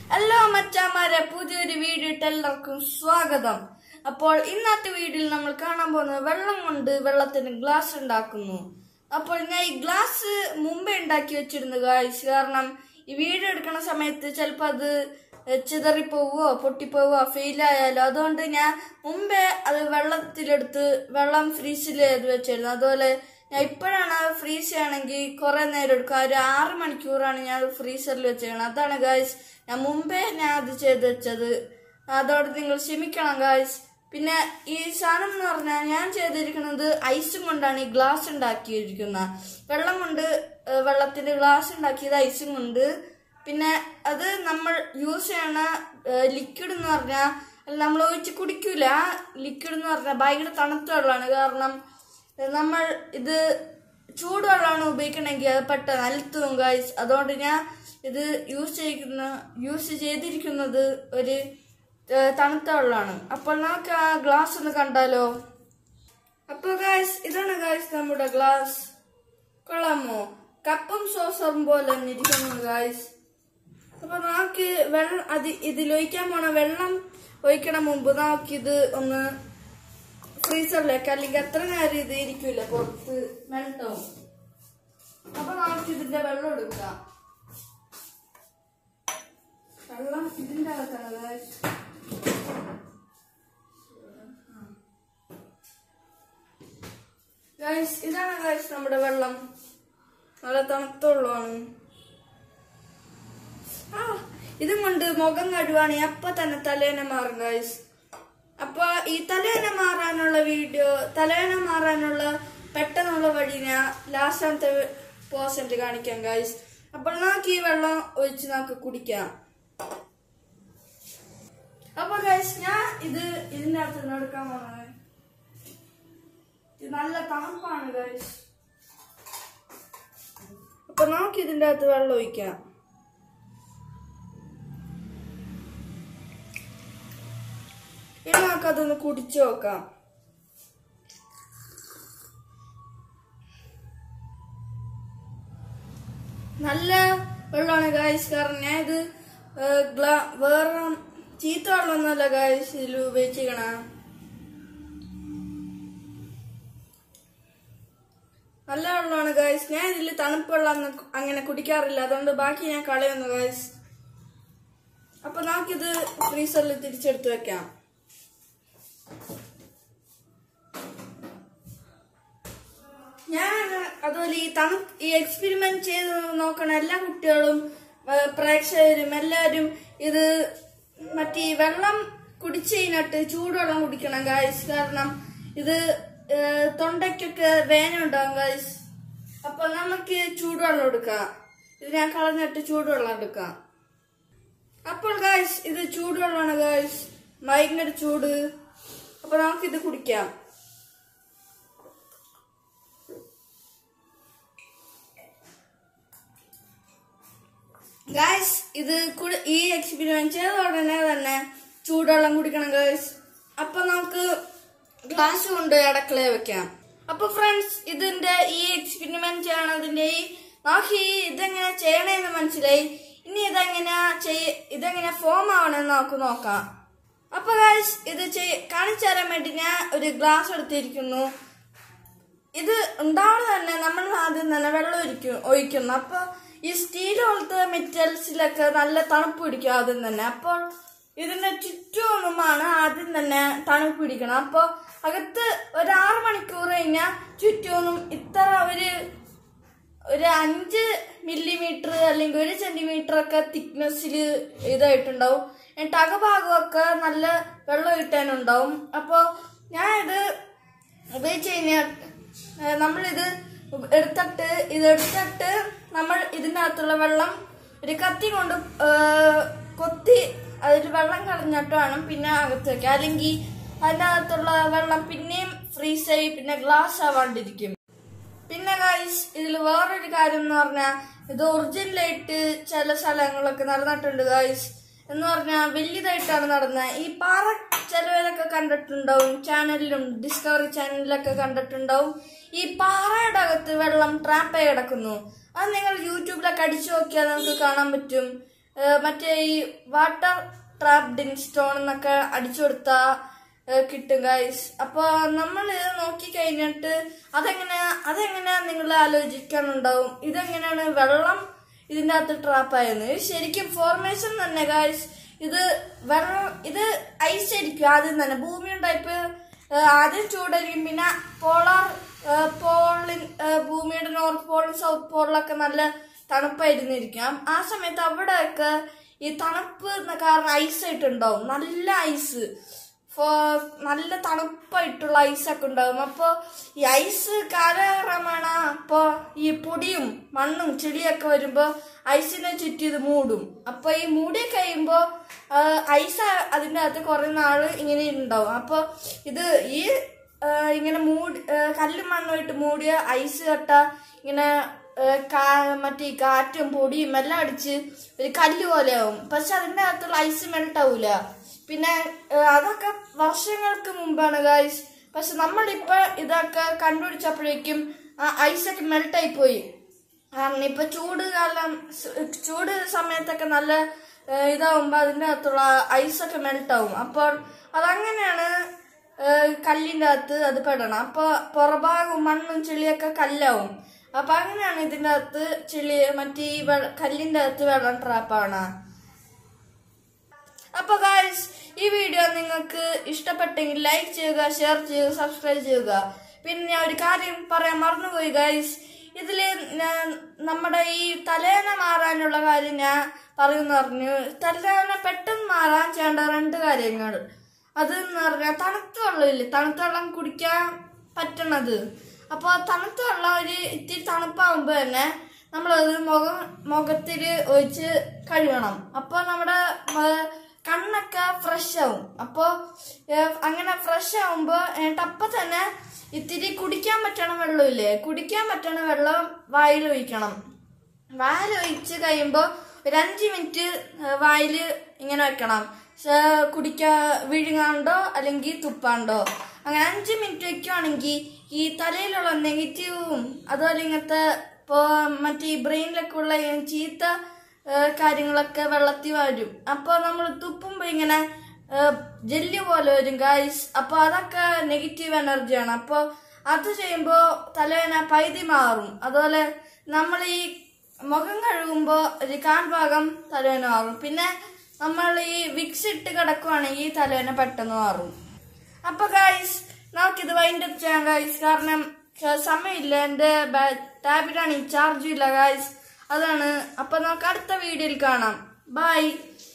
Hello മച്ചാമാരെ പുതിയൊരു video ഇട്ട് എല്ലാവർക്കും സ്വാഗതം അപ്പോൾ ഇന്നത്തെ വീഡിയോയിൽ നമ്മൾ കാണാൻ പോകുന്നത് വെള്ളം കൊണ്ട് വെള്ളത്തിന് ഗ്ലാസ് ഉണ്ടാക്കുന്നു അപ്പോൾ ഞാൻ ഈ ഗ്ലാസ് മുമ്പേ ഉണ്ടാക്കി വെച്ചിരുന്നു ഗായ്സ് കാരണം ഈ വീഡിയോ എടുക്കുന്ന സമയത്ത് ചിലപ്പോൾ അത് ചിതറിപ്പോവോ പൊട്ടിപ്പോവോ ഫെയിൽ ആയാലോ അതുകൊണ്ട് ഞാൻ മുമ്പേ അത് വെള്ളത്തിലെടുത്ത് വെള്ളം ഫ്രീസിൽ ചെയ്ത് വെച്ചിരുന്നു അതുപോലെ ഞാൻ ഇപ്പോഴാണ് ഫ്രീസ് ചെയ്യണമെങ്കിൽ കുറെ നേരം എടുക്കും ഒരു ആറ് മണിക്കൂറാണ് ഞാൻ ഫ്രീസറിൽ വെച്ചേക്കണം അതാണ് ഗായ്സ് ഞാൻ മുമ്പേ ഞാൻ അത് ചെയ്ത് വെച്ചത് അതോടെ നിങ്ങൾ ക്ഷമിക്കണം ഗായ്സ് പിന്നെ ഈ സാധനം എന്ന് പറഞ്ഞാൽ ഞാൻ ചെയ്തിരിക്കുന്നത് ഐസും കൊണ്ടാണ് ഈ ഗ്ലാസ് ഉണ്ടാക്കിയിരിക്കുന്നത് വെള്ളം കൊണ്ട് ഏഹ്, വെള്ളത്തിന്റെ ഗ്ലാസ് ഉണ്ടാക്കിയത് ഐസും കൊണ്ട് പിന്നെ അത് നമ്മൾ യൂസ് ചെയ്യണ ലിക്വിഡ് എന്ന് പറഞ്ഞാൽ നമ്മൾ ഒഴിച്ച് കുടിക്കൂല ആ ലിക്വിഡ് എന്ന് പറഞ്ഞാൽ ഭയങ്കര തണുത്ത വെള്ളമാണ് കാരണം ഏഹ്, നമ്മൾ ഇത് ചൂടുവെള്ളമാണ് ഉപയോഗിക്കണമെങ്കിൽ അത് പെട്ടെന്ന് അലുത്തും ഗൈസ് അതുകൊണ്ട് ഞാൻ ഇത് യൂസ് ചെയ്യുന്ന യൂസ് ചെയ്തിരിക്കുന്നത് ഒരു ഏഹ്, തണുത്ത വെള്ളമാണ് അപ്പോൾ നമുക്ക് ആ ഗ്ലാസ് ഒന്ന് കണ്ടാലോ അപ്പോൾ ഗൈസ് ഇതാണ് ഗൈസ് നമ്മുടെ ഗ്ലാസ് കൊള്ളാമോ കപ്പും സോസറും പോലെ തന്നെ ഇരിക്കുന്നു ഗൈസ് അപ്പൊ നമുക്ക് വെള്ളം അത് ഇതിൽ ഒഴിക്കാൻ പോണ വെള്ളം ഒഴിക്കണ മുമ്പ് നമുക്കിത് ഒന്ന് ഫ്രീസറിലേക്ക് അല്ലെങ്കിൽ എത്ര നേരം ഇത് ഇരിക്കൂല പുറത്ത് മെൽട്ടാവും അപ്പൊ നമുക്ക് ഇതിന്റെ വെള്ളം എടുക്കാം വെള്ളം ഇതിന്റെ അകത്താണ് guys. Guys, ഇതാണ് ഗൈസ് നമ്മുടെ വെള്ളം നല്ല തണുത്തുള്ളതാണ് ആ ഇതും കൊണ്ട് മുഖം കഴുവാണെങ്കിൽ അപ്പൊ തന്നെ തലേന മാറും ഗൈസ് അപ്പൊ ഈ തലേന മാറാനുള്ള വീഡിയോ തലേന മാറാനുള്ള പെട്ടെന്നുള്ള വഴി ഞാൻ ലാസ്റ്റാമത്തെ പോസന്റ് കാണിക്കാം ഗൈസ് അപ്പോൾ നമുക്ക് ഈ വെള്ളം ഒഴിച്ച് നമുക്ക് കുടിക്കാം അപ്പൊ ഗൈസ് ഞാൻ ഇത് ഇതിന്റെ അകത്ത് നിന്ന് എടുക്കാൻ പോണത് ഇത് നല്ല തണുപ്പാണ് ഗൈസ് അപ്പൊ നമുക്ക് ഇതിന്റെ അകത്ത് വെള്ളം ഒഴിക്കാം ഇനി നമുക്കതൊന്ന് കുടിച്ചു നോക്കാം നല്ല വെള്ളമാണ് ഗായ്സ് കാരണം ഞാൻ ഇത് ഏഹ്, ഗ്ലാ- വേറെ ചീത്ത വെള്ളമൊന്നുമല്ല ഗായ്സ് ഇതിൽ ഉപയോഗിച്ചിരിക്കണ നല്ല വെള്ളമാണ് ഗായ്സ് ഞാൻ ഇതിൽ തണുപ്പ് വെള്ളം ഒന്നും അങ്ങനെ കുടിക്കാറില്ല അതുകൊണ്ട് ബാക്കി ഞാൻ കളയുന്നു ഗായ്സ് അപ്പൊ നമുക്കിത് ഫ്രീസറിൽ തിരിച്ചെടുത്ത് വെക്കാം ഞാൻ അതുപോലെ ഈ തണു ഈ എക്സ്പെരിമെന്റ് ചെയ്ത് നോക്കണ എല്ലാ കുട്ടികളും ആ, പ്രേക്ഷകരും എല്ലാവരും ഇത് മറ്റേ ഈ വെള്ളം കുടിച്ച് കഴിഞ്ഞിട്ട് ചൂടുവെള്ളം കുടിക്കണം ഗായ്സ് കാരണം ഇത് ആ, തൊണ്ടയ്ക്കൊക്കെ വേന ഉണ്ടാവും ഗായ്സ് അപ്പൊ നമുക്ക് ചൂടുവെള്ളം എടുക്കാം ഇത് ഞാൻ കളഞ്ഞിട്ട് ചൂടുവെള്ളം എടുക്കാം അപ്പോൾ ഗായ്സ് ഇത് ചൂടുവെള്ളമാണ് ഗായ്സ് ഭയങ്കര ചൂട് അപ്പൊ നമുക്കിത് കുടിക്കാം ഗായ്സ് ഇത് കുടി- ഈ എക്സ്പെരിമെന്റ് ചെയ്ത ഉടനെ തന്നെ ചൂടുവെള്ളം കുടിക്കണം ഗായ്സ് അപ്പൊ നമുക്ക് ഗ്ലാസ് കൊണ്ട് അടക്കളയെ വെക്കാം അപ്പൊ ഫ്രണ്ട്സ് ഇതിന്റെ ഈ എക്സ്പെരിമെന്റ് ചെയ്യണതിന്റെ ഈ നമുക്ക് ഈ ഇതെങ്ങനെ ചെയ്യണേന്ന് മനസ്സിലായി ഇനി ഇതെങ്ങനെ ചെയ്യ ഇതെങ്ങനെ ഫോം ആവണമെന്ന് നമുക്ക് നോക്കാം അപ്പൊ ഗായ്സ് ഇത് ചെയ്- കാണിച്ചു തരാൻ വേണ്ടി ഞാൻ ഒരു ഗ്ലാസ് എടുത്തിരിക്കുന്നു ഇത് ഉണ്ടാവുന്നത് തന്നെ നമ്മൾ ആദ്യം തന്നെ വെള്ളം ഒഴിക്കും ഒഴിക്കുന്നു അപ്പൊ ഈ സ്റ്റീൽ പോലത്തെ മെറ്റൽസിലൊക്കെ നല്ല തണുപ്പ് പിടിക്കും ആദ്യം തന്നെ അപ്പോൾ ഇതിന്റെ ചുറ്റുമാണ് ആദ്യം തന്നെ തണുപ്പ് പിടിക്കണം അപ്പൊ അകത്ത് ഒരു ആറ് മണിക്കൂർ കഴിഞ്ഞാൽ ചുറ്റുമൊന്നും ഇത്ര ഒരു ഒരു അഞ്ച് മില്ലിമീറ്റർ അല്ലെങ്കിൽ ഒരു സെന്റിമീറ്റർ ഒക്കെ തിക്നെസ്സിൽ ഇതായിട്ടുണ്ടാവും എന്നിട്ട് അകഭാഗമൊക്കെ നല്ല വെള്ളം കിട്ടാനുണ്ടാവും അപ്പോൾ ഞാൻ ഇത് ഉപയോഗിച്ച് കഴിഞ്ഞാൽ ഏഹ് നമ്മളിത് എടുത്തിട്ട് ഇത് എടുത്തിട്ട് നമ്മൾ ഇതിനകത്തുള്ള വെള്ളം ഒരു കത്തി കൊണ്ട് ഏഹ് കൊത്തി അതിൽ വെള്ളം കളഞ്ഞിട്ട് വേണം പിന്നെ അകത്ത് വെക്കാൻ അല്ലെങ്കിൽ അതിനകത്തുള്ള വെള്ളം പിന്നെയും ഫ്രീസ് ആയി പിന്നെ ഗ്ലാസ് ആവാണ്ടിരിക്കും പിന്നെ ഗൈസ് ഇതിൽ വേറൊരു കാര്യം എന്ന് പറഞ്ഞാൽ ഇത് ഒറിജിനലായിട്ട് ചില സ്ഥലങ്ങളൊക്കെ നടന്നിട്ടുണ്ട് ഗൈസ് എന്ന് പറഞ്ഞാൽ വലിയതായിട്ടാണ് നടന്നത് ഈ പാറ ചിലവരൊക്കെ കണ്ടിട്ടുണ്ടാവും ചാനലിലും ഡിസ്കവറി ചാനലിലൊക്കെ കണ്ടിട്ടുണ്ടാവും ഈ പാറയുടെ അകത്ത് വെള്ളം ട്രാപ്പായി കിടക്കുന്നു അത് നിങ്ങൾ യൂട്യൂബിലൊക്കെ അടിച്ചു നോക്കിയാൽ നമുക്ക് കാണാൻ പറ്റും ഏഹ് മറ്റേ ഈ വാട്ടർ ട്രാപ്ഡിങ് സ്റ്റോൺ എന്നൊക്കെ അടിച്ചു കൊടുത്താ ഏഹ് കിട്ടും ഗൈസ് അപ്പൊ നമ്മൾ നോക്കി കഴിഞ്ഞിട്ട് അതെങ്ങനെയാ അതെങ്ങനെയാ നിങ്ങൾ ആലോചിക്കാനുണ്ടാവും ഇതെങ്ങനെയാണ് വെള്ളം ഇതിന്റെ അകത്ത് ട്രാപ്പായെന്ന് ഇത് ശരിക്കും ഫോർമേഷൻ തന്നെ ഗൈസ് ഇത് വെള്ളം ഇത് ഐസ് ആയിരിക്കും ആദ്യം തന്നെ ഭൂമി ഉണ്ടായപ്പോ ഏഹ് ആദ്യം ചൂടായിരിക്കും പിന്നെ പോളാർ ഏഹ് പോളിൻ ഏഹ് ഭൂമിയുടെ നോർത്ത് പോളും സൗത്ത് പോളിലൊക്കെ നല്ല തണുപ്പായിരുന്നിരിക്കും ആ സമയത്ത് അവിടെയൊക്കെ ഈ തണുപ്പ് എന്ന കാരണം ഐസ് ആയിട്ടുണ്ടാവും നല്ല ഐസ് ഫോ- നല്ല തണുപ്പായിട്ടുള്ള ഐസൊക്കെ ഉണ്ടാവും അപ്പോൾ ഈ ഐസ് കാലക്രമേണ അപ്പോൾ ഈ പൊടിയും മണ്ണും ചെളിയൊക്കെ വരുമ്പോൾ ഐസിനെ ചുറ്റി ഇത് മൂടും അപ്പോൾ ഈ മൂടി കഴിയുമ്പോൾ ഐസ് അതിൻ്റെ അകത്ത് കുറേ നാള് ഇങ്ങനെ ഉണ്ടാവും അപ്പോൾ ഇത് ഈ ആ, ഇങ്ങനെ മൂടി ആ, കല്ലും മണ്ണുമായിട്ട് മൂടിയ ഐസ് കട്ട ഇങ്ങനെ ആ, കാ- മറ്റേ ഈ കാറ്റും പൊടിയും എല്ലാം അടിച്ച് ഒരു കല്ല് പോലെയാവും പക്ഷെ അതിൻ്റെ അകത്തുള്ള ഐസ് മെൽട്ട് ആവൂല പിന്നെ ആ, അതൊക്കെ വർഷങ്ങൾക്ക് മുമ്പാണ് ഗായ്സ് പക്ഷെ നമ്മളിപ്പോ ഇതൊക്കെ കണ്ടുപിടിച്ചപ്പോഴേക്കും ആ ഐസൊക്കെ മെൽട്ടായി പോയി കാരണം ഇപ്പൊ ചൂട് കാലം സ് ചൂട് സമയത്തൊക്കെ നല്ല ഏഹ്, ഇതാവുമ്പോ അതിന്റെ അകത്തുള്ള ഐസൊക്കെ മെൽട്ടാവും അപ്പോൾ അതങ്ങനെയാണ് ഏഹ്, കല്ലിന്റെ അകത്ത് അത് പെടണം അപ്പൊ പുറഭാഗവും മണ്ണും ചെളിയൊക്കെ കല്ലാവും അപ്പൊ അങ്ങനെയാണ് ഇതിന്റെ അകത്ത് ചെളി മറ്റേ ഈ വെ- കല്ലിന്റെ അകത്ത് വെള്ളം ട്രാപ്പാണ് അപ്പൊ ഗായ്സ് ഈ വീഡിയോ നിങ്ങൾക്ക് ഇഷ്ടപ്പെട്ടെങ്കിൽ ലൈക്ക് ചെയ്യുക ഷെയർ ചെയ്യുക സബ്സ്ക്രൈബ് ചെയ്യുക പിന്നെ ഞാൻ ഒരു കാര്യം പറയാൻ മറന്നുപോയി ഗായ്സ് ഇതില് ഞാൻ നമ്മുടെ ഈ തലേന മാറാനുള്ള കാര്യം ഞാൻ പറയുന്ന പറഞ്ഞു തലേന പെട്ടെന്ന് മാറാൻ ചെയ്യേണ്ട രണ്ട് കാര്യങ്ങൾ അത് എന്ന് പറഞ്ഞാൽ തണുത്ത വെള്ളമില്ലേ തണുത്ത വെള്ളം കുടിക്കാൻ പറ്റണത് അപ്പോൾ തണുത്ത വെള്ളം ഒരു ഇത്തിരി തണുപ്പാകുമ്പോൾ തന്നെ നമ്മളത് മുഖം മുഖത്തിൽ ഒഴിച്ച് കഴുകണം അപ്പോൾ നമ്മുടെ മ- കണ്ണൊക്കെ ഫ്രഷ് ആവും അപ്പോൾ അങ്ങനെ ഫ്രഷ് ആവുമ്പോൾ അപ്പം തന്നെ ഇത്തിരി കുടിക്കാൻ പറ്റണ വെള്ളമില്ലേ കുടിക്കാൻ പറ്റണ വെള്ളം വായിൽ ഒഴിക്കണം വായിൽ ഒഴിച്ച് കഴിയുമ്പോൾ ഒരു അഞ്ച് മിനിറ്റ് വായിൽ ഇങ്ങനെ വെക്കണം സ- കുടിക്കാ വിഴുങ്ങാണ്ടോ അല്ലെങ്കിൽ തുപ്പാണ്ടോ അങ്ങനെ അഞ്ച് മിനിറ്റ് വെക്കുവാണെങ്കിൽ ഈ തലയിലുള്ള നെഗറ്റീവും അതുപോലെ ഇങ്ങനത്തെ ഇപ്പോൾ മറ്റേ ഈ ബ്രെയിനിലൊക്കെ ഉള്ള ഈ ചീത്ത ഏഹ്, കാര്യങ്ങളൊക്കെ വെള്ളത്തിൽ വരും അപ്പോൾ നമ്മൾ തുപ്പുമ്പോൾ ഇങ്ങനെ ജെല്ലി പോലെ വരും ഗൈസ് അപ്പോൾ അതൊക്കെ നെഗറ്റീവ് എനർജിയാണ് അപ്പോൾ അത് ചെയ്യുമ്പോൾ തലവേന പൈതി മാറും അതുപോലെ നമ്മൾ ഈ മുഖം കഴുകുമ്പോൾ ഒരു കാൽഭാഗം തലവേന മാറും പിന്നെ നമ്മൾ ഈ വിക്സ് ഇട്ട് കിടക്കുവാണെങ്കിൽ തലവേന പെട്ടെന്ന് മാറും അപ്പൊ ഗൈസ് നമുക്കിത് വൈൻഡ് അപ്പ് ചെയ്യാം ഗൈസ് കാരണം ക- സമയമില്ല എന്റെ ടാബിലാണ് ഈ ചാർജും ഇല്ല ഗൈസ് അതാണ് അപ്പൊ നമുക്ക് അടുത്ത വീഡിയോയിൽ കാണാം ബൈ